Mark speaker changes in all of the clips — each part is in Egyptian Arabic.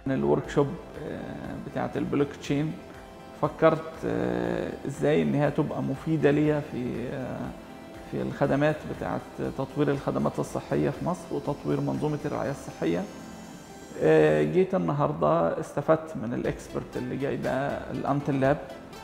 Speaker 1: الورك شوب بتاعه البلوك تشين فكرت ازاي ان هي تبقى مفيده ليا في في الخدمات بتاعه تطوير الخدمات الصحيه في مصر وتطوير منظومه الرعايه الصحيه جيت النهارده استفدت من الاكسبرت اللي جاي ده الانتل لاب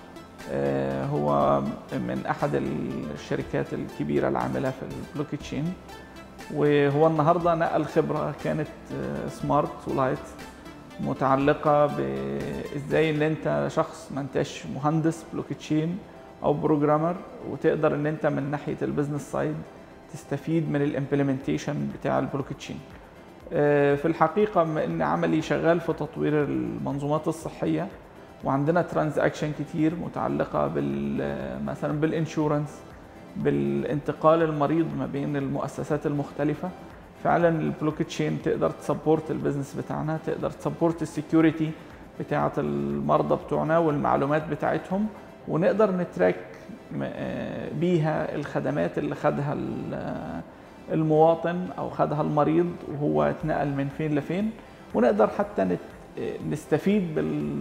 Speaker 1: هو من احد الشركات الكبيره العامله في البلوك تشين وهو النهارده نقل خبره كانت سمارت ولايت متعلقه بازاي ان انت شخص ما انتش مهندس بلوك تشين او بروجرامر وتقدر ان انت من ناحيه البيزنس سايد تستفيد من الامبلمنتيشن بتاع البلوك تشين في الحقيقه بما ان عملي شغال في تطوير المنظومات الصحيه وعندنا ترانزاكشن كتير متعلقه بال مثلا بالانشورنس بالانتقال المريض ما بين المؤسسات المختلفه فعلا البلوك تشين تقدر تسبورت البيزنس بتاعنا تقدر تسبورت السكيورتي بتاعه المرضى بتوعنا والمعلومات بتاعتهم ونقدر نتراك بيها الخدمات اللي خدها المواطن او خدها المريض وهو اتنقل من فين لفين ونقدر حتى نستفيد بال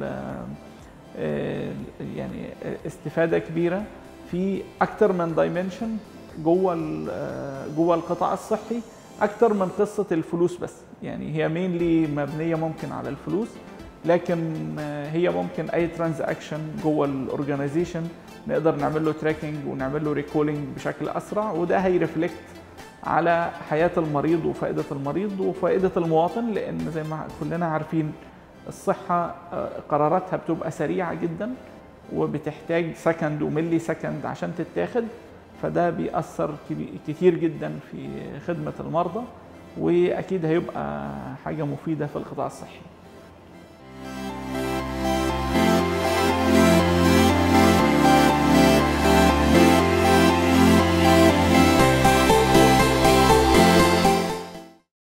Speaker 1: يعني استفاده كبيره في اكتر من دايمنشن جوه جوه القطاع الصحي اكتر من قصه الفلوس بس يعني هي مينلي مبنيه ممكن على الفلوس لكن هي ممكن اي ترانزاكشن جوه الاورجنايزيشن نقدر نعمل له تراكنج ونعمل له ريكولينج بشكل اسرع وده هيرفلكت على حياه المريض وفائده المريض وفائده المواطن لان زي ما كلنا عارفين الصحه قراراتها بتبقى سريعه جدا وبتحتاج سكند وملي سكند عشان تتاخد فده بيأثر كتير جدا في خدمه المرضى واكيد هيبقى حاجه مفيده في القطاع الصحي